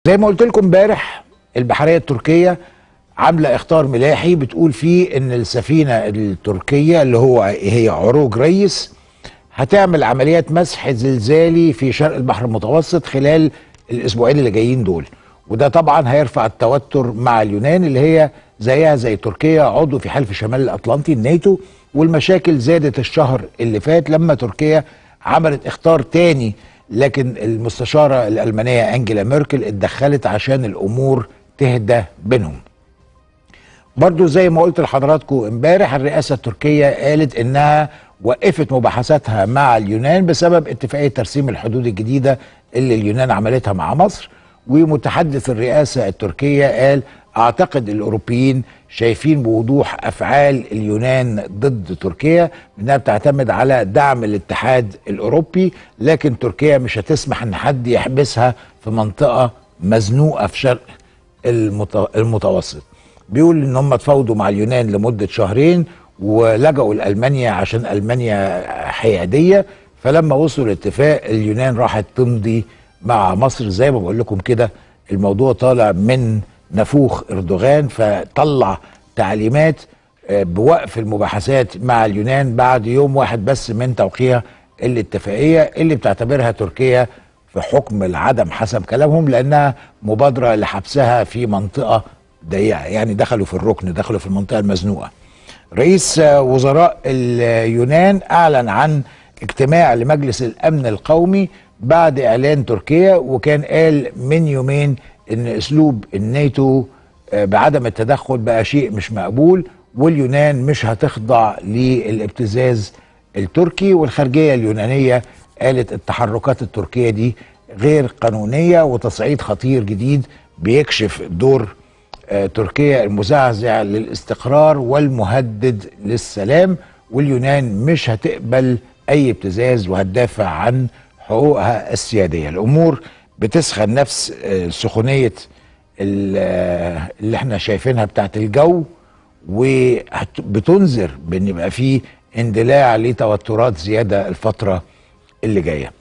زي ما قلت لكم امبارح البحريه التركيه عامله اخطار ملاحي بتقول فيه ان السفينه التركيه اللي هو هي عروج ريس هتعمل عمليات مسح زلزالي في شرق البحر المتوسط خلال الاسبوعين اللي جايين دول وده طبعا هيرفع التوتر مع اليونان اللي هي زيها زي تركيا عضو في حلف شمال الاطلنطي الناتو والمشاكل زادت الشهر اللي فات لما تركيا عملت اخطار تاني لكن المستشاره الالمانيه انجيلا ميركل اتدخلت عشان الامور تهدى بينهم برضو زي ما قلت لحضراتكم امبارح الرئاسه التركيه قالت انها وقفت مباحثاتها مع اليونان بسبب اتفاقيه ترسيم الحدود الجديده اللي اليونان عملتها مع مصر ومتحدث الرئاسه التركيه قال اعتقد الاوروبيين شايفين بوضوح افعال اليونان ضد تركيا انها بتعتمد على دعم الاتحاد الاوروبي لكن تركيا مش هتسمح ان حد يحبسها في منطقه مزنوقه في شرق المتوسط بيقول ان هم تفاوضوا مع اليونان لمده شهرين ولجأوا لألمانيا عشان ألمانيا حيادية فلما وصلوا لاتفاق اليونان راحت تمضي مع مصر زي ما بقول لكم كده الموضوع طالع من نفوخ اردوغان فطلع تعليمات بوقف المباحثات مع اليونان بعد يوم واحد بس من توقيع الاتفاقيه اللي بتعتبرها تركيا في حكم العدم حسب كلامهم لانها مبادره لحبسها في منطقه ضيقه يعني دخلوا في الركن دخلوا في المنطقه المزنوقه. رئيس وزراء اليونان اعلن عن اجتماع لمجلس الامن القومي بعد اعلان تركيا وكان قال من يومين ان اسلوب الناتو بعدم التدخل بقى شيء مش مقبول واليونان مش هتخضع للابتزاز التركي والخارجيه اليونانيه قالت التحركات التركيه دي غير قانونيه وتصعيد خطير جديد بيكشف دور تركيا المزعزع للاستقرار والمهدد للسلام واليونان مش هتقبل اي ابتزاز وهتدافع عن حقوقها السياديه الامور بتسخن نفس سخونيه اللي احنا شايفينها بتاعت الجو وبتنذر بان يبقى فيه اندلاع لتوترات زياده الفتره اللي جايه